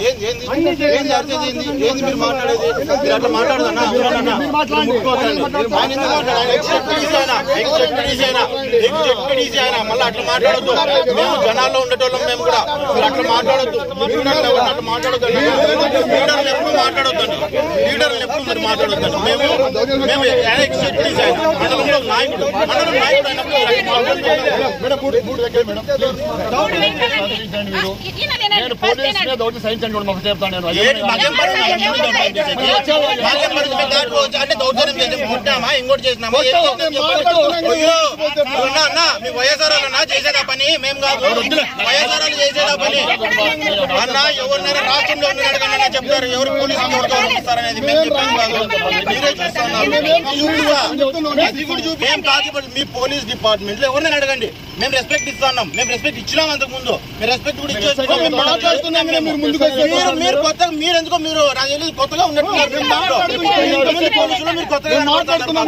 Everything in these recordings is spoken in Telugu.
ఏంది ఏంది ఏంది అర్థం ఏంది ఏంది మీరు మాట్లాడేది మీరు అట్లా మాట్లాడదన్నా ఎవరన్నా ముట్టుకోవద్దండి. ఆయన ఎందుకు మాట్లాడాలి ఆయన ఎక్స్-జెడ్పీటీసీ ఆయన ఎక్స్-జెడ్పీటీసీ ఆయన ఎక్స్-జెడ్పీటీసీ ఆయన మళ్ళీ అట్లా మాట్లాడొద్దు మేము జనాల్లో ఉండేటోళ్ళం మేము కూడా మీరు అట్లా మాట్లాడొద్దు లీడర్లు ఎవరిని అట్లా మాట్లాడొద్దు లీడర్లు ఎప్పుడు మాట్లాడొద్దండి లీడర్లు ఎప్పుడు మరి మాట్లాడొద్దండి మేము మేము ఆయన ఎక్స్-జెడ్పీటీసీ ఆయన మండలంలో నాయకుడు మండలం నాయకుడు అయినప్పుడు మేడం నేను పోలీస్ మీద ఒకటి సహించండి కూడా మాకు చెప్తాను నేను ఏంటి మాకేం పని ఉంది? మాకేం పని ఉంది? మాకేం పని ఉంది? మేము దాటి రోజు అంటే దౌర్జన్యం చేసి ముట్టామా ఇంకోటి చేసినామా ఏం చేసినాం చెప్పండి. అయ్యో అన్న అన్న మీ వైఎస్ఆర్ అన్న చేసేదా పని మేము కాదు వైఎస్ఆర్ వాళ్ళు చేసేదా పని అన్న ఎవరినైనా రాష్ట్రంలో ఉన్న అడగండి అన్న చెప్తారు ఎవరు పోలీసులు ఎవరు గౌరవిస్తారనేది మేము చెప్పాము కాదు మీరే చూస్తున్నారు చూడుగా. అది కూడా చూపి ఏం కాదు ఇప్పుడు మీ పోలీస్ డిపార్ట్మెంట్ లో ఎవరినైనా అడగండి మేము రెస్పెక్ట్ ఇస్తున్నాం మేము రెస్పెక్ట్ ఇచ్చినాం అంతకు ముందు మేము రెస్పెక్ట్ కూడా ఇచ్చేస్తున్నాం మేము మాట్లాడుతున్నాం మీరు ముందుకు మీరు మీరు కొత్తగా మీరు ఎందుకో మీరు నాకు తెలియదు కొత్తగా ఉన్నట్టున్నారు మీరు దాంట్లో. ఇంతమంది పోలీసులు మీరు కొత్తగా మాట్లాడుతున్నాం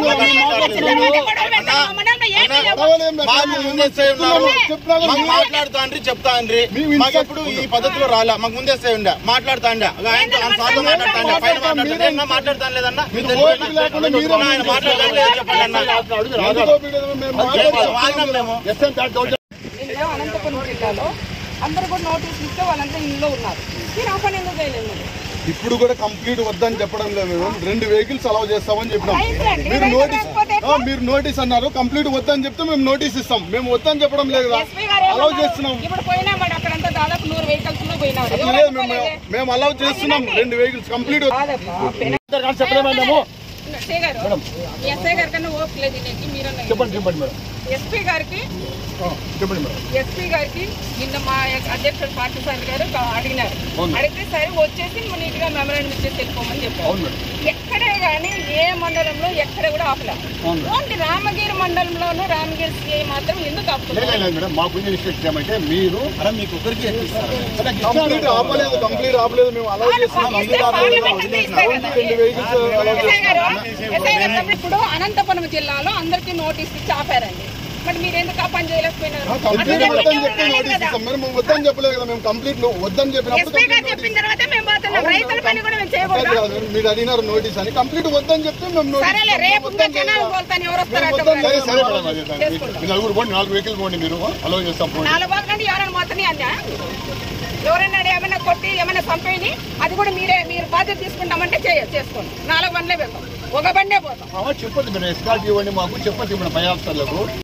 మాకు ముందేస్తే ఉన్నారు మాకు మాట్లాడుతా అండ్రి చెప్తా అండ్రి మాకు ఎప్పుడు ఈ పద్ధతిలో రాలే మాకు ముందేస్తే ఉండే మాట్లాడుతా అండే ఆయన ఆయన సార్తో మాట్లాడుతా అండే పైన మాట్లాడుతా నేను మాట్లాడతాను లేదన్నా మీకు తెలుసు ఆయన మాట్లాడతాను లేదా చెప్పండి అన్న వాగినాం మేము నిన్న అనంతపురం జిల్లాలో అందరూ కూడా నోటీస్ ఇస్తే వాళ్ళంతా ఇంట్లో ఉన్నారు మీరు ఆ పని ఎందుకు చేయలేదు మరి? ఇప్పుడు కూడా కంప్లీట్ వద్దని చెప్పడం లేదు మేము రెండు వెహికల్స్ అలౌ చేస్తామని చెప్పినాం అయిపోయింది. మీరు వెహికల్ నోటీస్ లేకపోతే ఎట్లా? ఆ, మీరు నోటీస్ అన్నారు కంప్లీట్ వద్దని చెప్తే మేము నోటీస్ ఇస్తాం మేము వద్దని చెప్పడం లేదు కదా ఎస్పీ గారు అలౌ ఏమన్నారు? చేస్తున్నాం ఇప్పుడు పోయినా మరి అక్కడంతా దాదాపు నూరు వెహికల్స్ లో పోయినారు అట్లా ఎవరు లేదు మేము ఒప్పుకోలేదే? మేము అలౌ చేస్తున్నాం రెండు వెహికల్స్ కంప్లీట్ కాదబ్బా, పెన- చెప్పలేమా మేము ఎస్ఐ గారు ఈ ఎస్ఐ గారి కన్నా ఓపిక లేదు దీనికి మీరు చెప్పండి చెప్పండి మేడం ఎస్పీ గారికి ఆ, చెప్పండి మేడం ఎస్పీ గారికి నిన్న మా అధ్యక్షుడు పార్టీ సార్ గారు కా- అడిగినారు అడిగితే సరే వచ్చేసి నీట్ గా మెమరాండం ఇచ్చేసి వెళ్ళిపోమని చెప్పారు అవును మేడం ఎక్కడే కానీ ఏ మండలంలో ఎక్కడ కూడా ఆపలే ఓన్లీ రామగిరి మండలంలోనూ రామగిరి సిఐ మాత్రం ఎందుకు లేదు ఆపుతున్నారు లేదు మేడం మాకు ఉన్న ఇన్స్ట్రక్షన్ ఏమంటే మీరు మీకు ఒకరికి కంప్లీట్ ఆపలేదు కంప్లీట్ ఆపలేదు మేము అలౌ చేస్తున్నాం ఇస్తే పార్లమెంట్ అంతా ఇస్తే కదా. రెండు వెహికల్స్ అలౌ ఎస్ఐ గారు, ఎస్ఐ గారు ఇప్పుడు అనంతపురం జిల్లాలో అందరికీ నోటీస్ ఇచ్చి ఆపారండి మరి మీరు ఎందుకు ఆ పని చేయలేకపోయినారు కంప్లీట్ అట్లా వద్దని చెప్పి చెప్తే నోటీస్ కదా. ఇస్తాం మేము వద్దని చెప్పలేదు కదా మేము కంప్లీట్ వద్దని చెప్పినప్పుడు ఎస్పీ గారు complete చెప్పిన తర్వాత మేము పోతున్నాం రైతుల పని కూడా మేము notice చేయకూడదు కాదు. మీరు అడిగినారు నోటీస్ అని కంప్లీట్ వద్దని చెప్తే మేము నోటీస్ సరేలే రేపు ఇంకా జనాలు పోతాను ఎవరు వస్తారు అట్లా వద్దని పోయి. సరే మేడం అదే దాన్ని. చేసుకుంటాం. మీరు నలుగురు పోండి నాలుగు వెహికల్ పోండి మీరు అలో చేస్తాం పోండి నాలుగు బాగా నుండి ఎవరైనా పోతాని అన్నా ఎవరైనా ఏమైనా కొట్టి ఏమైనా చంపేయని అది కూడా మీరే మీరు బాధ్యత తీసుకుంటామంటే చేయ చేసుకోండి నాలుగు బండ్లే వెళ్తాం ఒక బండే పోతాం ఆ, చెప్పొద్దు మీరు ఎస్కాట్ ఇవ్వండి మాకు చెప్పొద్దు మన పై ఆఫీసర్లకు